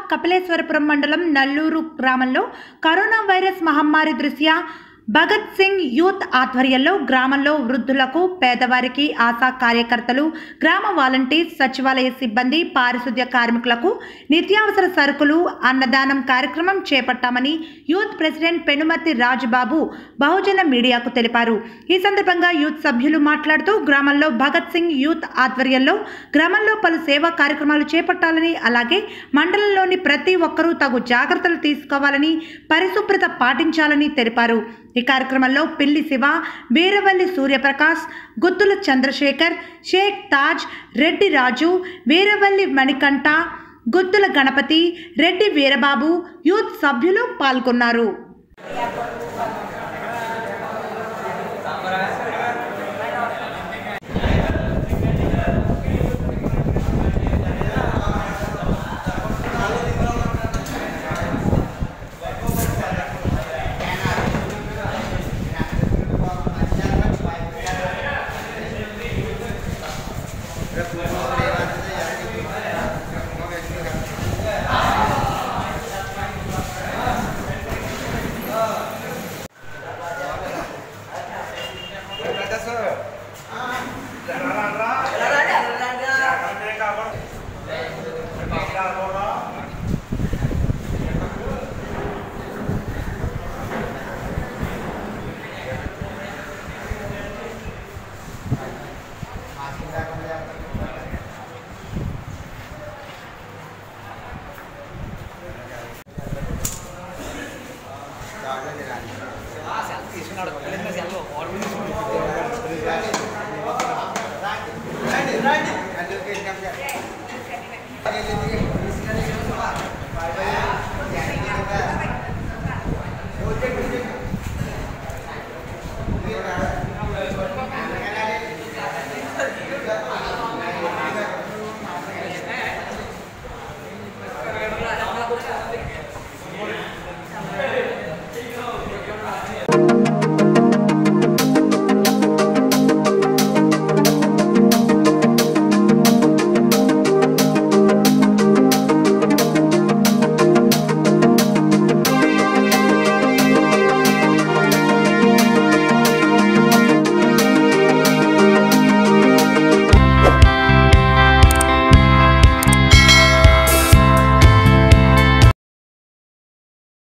కపిలేశ్వరపురం మండలం నల్లూరు గ్రామంలో corona virus మహమ్మారి దృష్ట్యా భగత్ సింగ్ యూత్ ఆధ్వర్యంలో గ్రామంలో వృద్ధులకు పేదవారికి ఆశా కార్యకర్తలు గ్రామ వాలంటీర్స్ సచివాలయ సిబ్బంది పారిశుద్ధ్య కార్మికులకు నిత్యావసర సరుకులు అన్నదానం కార్యక్రమం చేపట్టామని యూత్ ప్రెసిడెంట్ పెనుమర్తి రాజుబాబు బహుజన మీడియాకు తెలిపారు ఈ సందర్భంగా యూత్ సభ్యులు మాట్లాడుతూ గ్రామంలో భగత్ సింగ్ యూత్ ఆధ్వర్యంలో గ్రామంలో పలు సేవా కార్యక్రమాలు చేపట్టాలని అలాగే మండలంలోని ప్రతి ఒక్కరూ తగు జాగ్రత్తలు తీసుకోవాలని పరిశుభ్రత పాటించాలని తెలిపారు ఈ కార్యక్రమంలో పిల్లి శివ వీరవల్లి సూర్యప్రకాష్ గుత్తుల చంద్రశేఖర్ షేక్ తాజ్ రెడ్డి రాజు వీరవల్లి మణికంఠ గుత్తుల గణపతి రెడ్డి వీరబాబు యూత్ సభ్యులు పాల్గొన్నారు